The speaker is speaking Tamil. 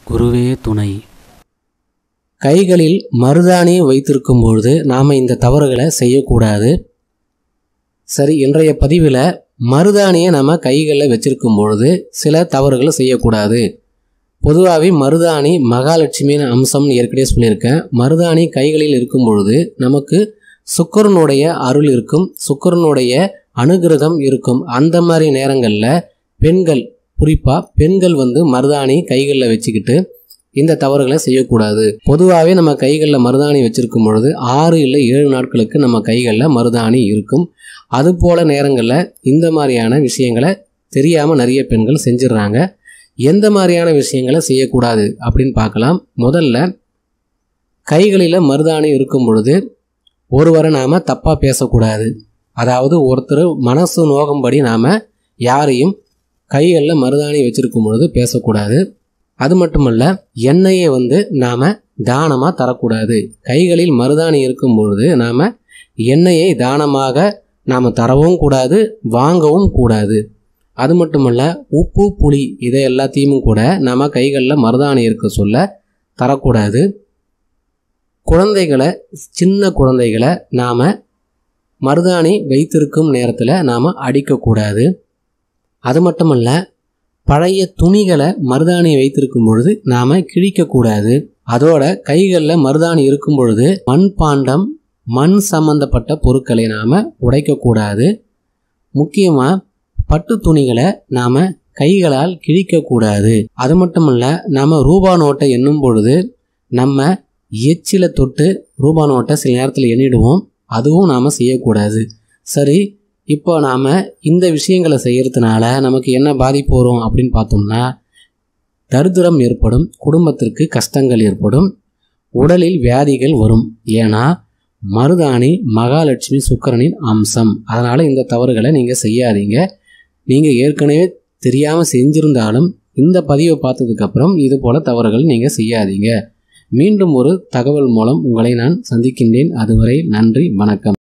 குருவே துணை கைகளில் மருதாணி வைத்திருக்கும் பொழுது நாம் இந்த தவறுகளை செய்யக்கூடாது சரி இன்றைய பதிவில் மருதாணியை நம்ம கைகளில் வச்சிருக்கும் பொழுது சில தவறுகளை செய்யக்கூடாது பொதுவாகவே மருதாணி மகாலட்சுமியின் அம்சம்னு ஏற்கனவே சொல்லியிருக்கேன் மருதாணி கைகளில் இருக்கும் பொழுது நமக்கு சுக்கரனுடைய அருள் இருக்கும் சுக்கரனுடைய அனுகிரகம் இருக்கும் அந்த மாதிரி நேரங்களில் பெண்கள் குறிப்பாக பெண்கள் வந்து மருதாணி கைகளில் வச்சுக்கிட்டு இந்த தவறுகளை செய்யக்கூடாது பொதுவாகவே நம்ம கைகளில் மருதாணி வச்சிருக்கும் பொழுது ஆறு இல்லை ஏழு நாட்களுக்கு நம்ம கைகளில் மருதாணி இருக்கும் அது போல நேரங்களில் இந்த மாதிரியான விஷயங்களை தெரியாமல் நிறைய பெண்கள் செஞ்சிடுறாங்க எந்த மாதிரியான விஷயங்களை செய்யக்கூடாது அப்படின்னு பார்க்கலாம் முதல்ல கைகளில் மருதாணி இருக்கும் பொழுது ஒருவரை நாம் தப்பாக பேசக்கூடாது அதாவது ஒருத்தர் மனசு நோகும்படி நாம் யாரையும் கைகளில் மருதாணி வச்சிருக்கும் பொழுது பேசக்கூடாது அது மட்டுமல்ல எண்ணெயை வந்து நாம் தானமாக தரக்கூடாது கைகளில் மருதாணி இருக்கும் பொழுது நாம் எண்ணெயை தானமாக நாம் தரவும் கூடாது வாங்கவும் கூடாது அது மட்டுமல்ல உப்பு புளி இதை எல்லாத்தையும் கூட நம்ம கைகளில் மருதாணி இருக்க சொல்ல தரக்கூடாது குழந்தைகளை சின்ன குழந்தைகளை நாம் மருதாணி வைத்திருக்கும் நேரத்தில் நாம் அடிக்கக்கூடாது அது மட்டுமல்ல பழைய துணிகளை மருதாணி வைத்திருக்கும் பொழுது நாம் கிழிக்கக்கூடாது அதோட கைகளில் மருதாணி இருக்கும் பொழுது மண்பாண்டம் மண் சம்பந்தப்பட்ட பொருட்களை நாம் உடைக்கக்கூடாது முக்கியமாக பட்டு துணிகளை நாம் கைகளால் கிழிக்கக்கூடாது அது மட்டுமல்ல நாம் ரூபா நோட்டை எண்ணும் பொழுது நம்ம எச்சில தொட்டு ரூபா நோட்டை சில நேரத்தில் எண்ணிடுவோம் அதுவும் நாம் செய்யக்கூடாது சரி இப்போ நாம் இந்த விஷயங்களை செய்கிறதுனால நமக்கு என்ன பாதிப்பு வரும் அப்படின்னு பார்த்தோம்னா தரித்திரம் ஏற்படும் குடும்பத்திற்கு கஷ்டங்கள் ஏற்படும் உடலில் வியாதிகள் வரும் ஏன்னா மருதாணி மகாலட்சுமி சுக்கரனின் அம்சம் அதனால் இந்த தவறுகளை நீங்கள் செய்யாதீங்க நீங்கள் ஏற்கனவே தெரியாமல் செஞ்சிருந்தாலும் இந்த பதிவை பார்த்ததுக்கப்புறம் இது போல் தவறுகள் நீங்கள் செய்யாதீங்க மீண்டும் ஒரு தகவல் மூலம் உங்களை நான் சந்திக்கின்றேன் அதுவரை நன்றி வணக்கம்